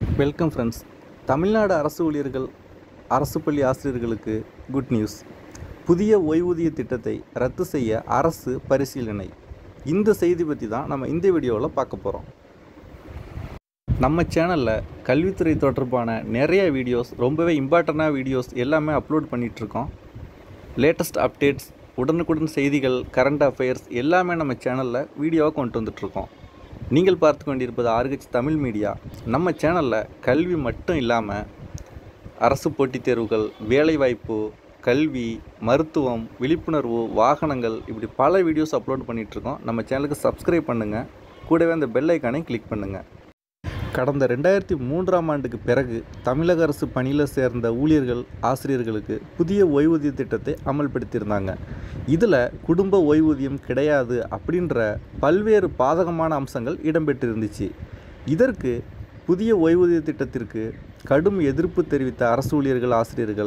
welcome friends Tamil Nadu அரசு ஊழியர்கள் அரசு பள்ளி ஆசிரியர்களுக்கு குட் நியூஸ் புதிய ஓய்வூதிய திட்டத்தை ரத்து செய்ய அரசு பரிசீலனை இந்த செய்தி பற்றி தான் நம்ம இந்த வீடியோவில் பார்க்க போகிறோம் நம்ம சேனலில் கல்வித்துறை தொடர்பான நிறைய வீடியோஸ் ரொம்பவே இம்பார்ட்டண்டான வீடியோஸ் எல்லாமே அப்லோட் பண்ணிகிட்ருக்கோம் லேட்டஸ்ட் அப்டேட்ஸ் உடனுக்குடன் செய்திகள் கரண்ட் அஃபேர்ஸ் எல்லாமே நம்ம சேனலில் வீடியோவாக கொண்டு வந்துட்ருக்கோம் நீங்கள் பார்த்து கொண்டிருப்பது ஆர்கச் தமிழ் மீடியா நம்ம சேனலில் கல்வி மட்டும் இல்லாமல் அரசு போட்டித் தேர்வுகள் வேலைவாய்ப்பு கல்வி மருத்துவம் விழிப்புணர்வு வாகனங்கள் இப்படி பல வீடியோஸ் அப்லோட் பண்ணிகிட்ருக்கோம் நம்ம சேனலுக்கு சப்ஸ்கிரைப் பண்ணுங்கள் கூடவே அந்த பெல் ஐக்கானை கிளிக் பண்ணுங்கள் கடந்த ரெண்டாயிரத்தி மூன்றாம் ஆண்டுக்கு பிறகு தமிழக அரசு பணியில் சேர்ந்த ஊழியர்கள் ஆசிரியர்களுக்கு புதிய ஓய்வூதிய திட்டத்தை அமல்படுத்தியிருந்தாங்க இதில் குடும்ப ஓய்வூதியம் கிடையாது அப்படின்ற பல்வேறு பாதகமான அம்சங்கள் இடம்பெற்றிருந்துச்சு இதற்கு புதிய ஓய்வூதிய திட்டத்திற்கு கடும் எதிர்ப்பு தெரிவித்த அரசு ஊழியர்கள் ஆசிரியர்கள்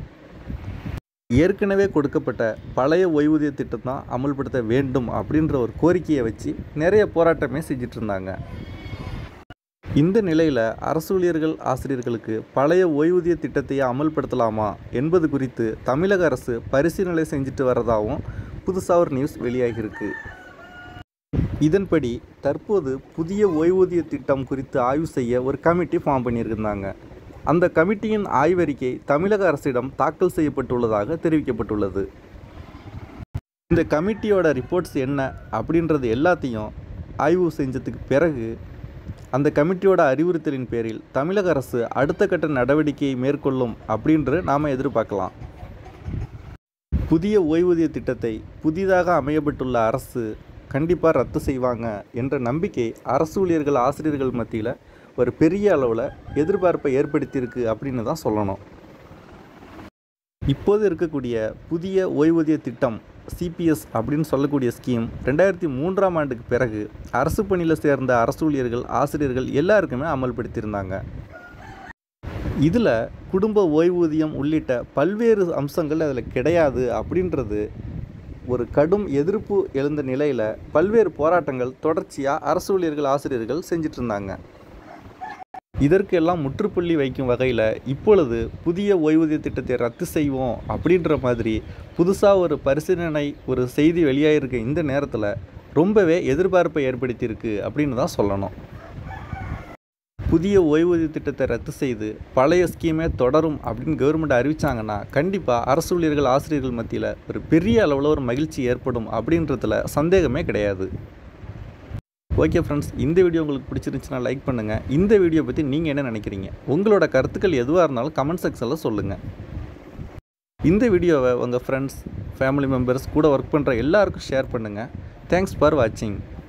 ஏற்கனவே கொடுக்கப்பட்ட பழைய ஓய்வூதிய திட்டம் தான் அமல்படுத்த வேண்டும் அப்படின்ற ஒரு கோரிக்கையை வச்சு நிறைய போராட்டமே செஞ்சிட்டு இருந்தாங்க இந்த நிலையில் அரசு ஊழியர்கள் ஆசிரியர்களுக்கு பழைய ஓய்வூதிய திட்டத்தையே அமல்படுத்தலாமா என்பது குறித்து தமிழக அரசு பரிசீலனை செஞ்சுட்டு வரதாகவும் புதுசாக ஒரு நியூஸ் வெளியாகியிருக்கு இதன்படி தற்போது புதிய ஓய்வூதிய திட்டம் குறித்து ஆய்வு செய்ய ஒரு கமிட்டி ஃபார்ம் பண்ணியிருந்தாங்க அந்த கமிட்டியின் ஆய்வறிக்கை தமிழக அரசிடம் தாக்கல் செய்யப்பட்டுள்ளதாக தெரிவிக்கப்பட்டுள்ளது இந்த கமிட்டியோட ரிப்போர்ட்ஸ் என்ன அப்படின்றது எல்லாத்தையும் ஆய்வு செஞ்சதுக்கு பிறகு அந்த கமிட்டியோட அறிவுறுத்தலின் பேரில் தமிழக அரசு அடுத்த கட்ட நடவடிக்கையை மேற்கொள்ளும் அப்படின்று நாம் எதிர்பார்க்கலாம் புதிய ஓய்வூதிய திட்டத்தை புதிதாக அமையப்பட்டுள்ள அரசு கண்டிப்பாக ரத்து செய்வாங்க என்ற நம்பிக்கை அரசு ஊழியர்கள் ஆசிரியர்கள் மத்தியில் ஒரு பெரிய அளவில் எதிர்பார்ப்பை ஏற்படுத்தியிருக்கு அப்படின்னு தான் சொல்லணும் இப்போது இருக்கக்கூடிய புதிய ஓய்வூதிய திட்டம் சிபிஎஸ் அப்படின்னு சொல்லக்கூடிய ஸ்கீம் ரெண்டாயிரத்தி மூன்றாம் ஆண்டுக்கு பிறகு அரசு பணியில் சேர்ந்த அரசு ஊழியர்கள் ஆசிரியர்கள் எல்லாருக்குமே அமல்படுத்தியிருந்தாங்க இதில் குடும்ப ஓய்வூதியம் உள்ளிட்ட பல்வேறு அம்சங்கள் அதில் கிடையாது அப்படின்றது ஒரு கடும் எதிர்ப்பு எழுந்த நிலையில் பல்வேறு போராட்டங்கள் தொடர்ச்சியாக அரசு ஊழியர்கள் ஆசிரியர்கள் செஞ்சிட்டு இருந்தாங்க இதற்கெல்லாம் முற்றுப்புள்ளி வைக்கும் வகையில் இப்பொழுது புதிய ஓய்வூதிய திட்டத்தை ரத்து செய்வோம் அப்படின்ற மாதிரி புதுசாக ஒரு பரிசீலனை ஒரு செய்தி வெளியாகிருக்க இந்த நேரத்தில் ரொம்பவே எதிர்பார்ப்பை ஏற்படுத்தியிருக்கு அப்படின்னு தான் சொல்லணும் புதிய ஓய்வூதிய திட்டத்தை ரத்து செய்து பழைய ஸ்கீமே தொடரும் அப்படின்னு கவர்மெண்ட் அறிவிச்சாங்கன்னா கண்டிப்பாக அரசு ஊழியர்கள் ஆசிரியர்கள் மத்தியில் ஒரு பெரிய அளவில் ஒரு மகிழ்ச்சி ஏற்படும் அப்படின்றதுல சந்தேகமே கிடையாது ஓகே ஃப்ரெண்ட்ஸ் இந்த வீடியோ உங்களுக்கு பிடிச்சிருந்துச்சுன்னா லைக் பண்ணுங்கள் இந்த வீடியோ பற்றி நீங்கள் என்ன நினைக்கிறீங்க உங்களோட கருத்துக்கள் எதுவாக இருந்தாலும் கமெண்ட் செக்ஷனில் சொல்லுங்கள் இந்த வீடியோவை உங்கள் ஃப்ரெண்ட்ஸ் ஃபேமிலி மெம்பர்ஸ் கூட ஒர்க் பண்ணுற எல்லாருக்கும் ஷேர் பண்ணுங்கள் தேங்க்ஸ் ஃபார் வாட்சிங்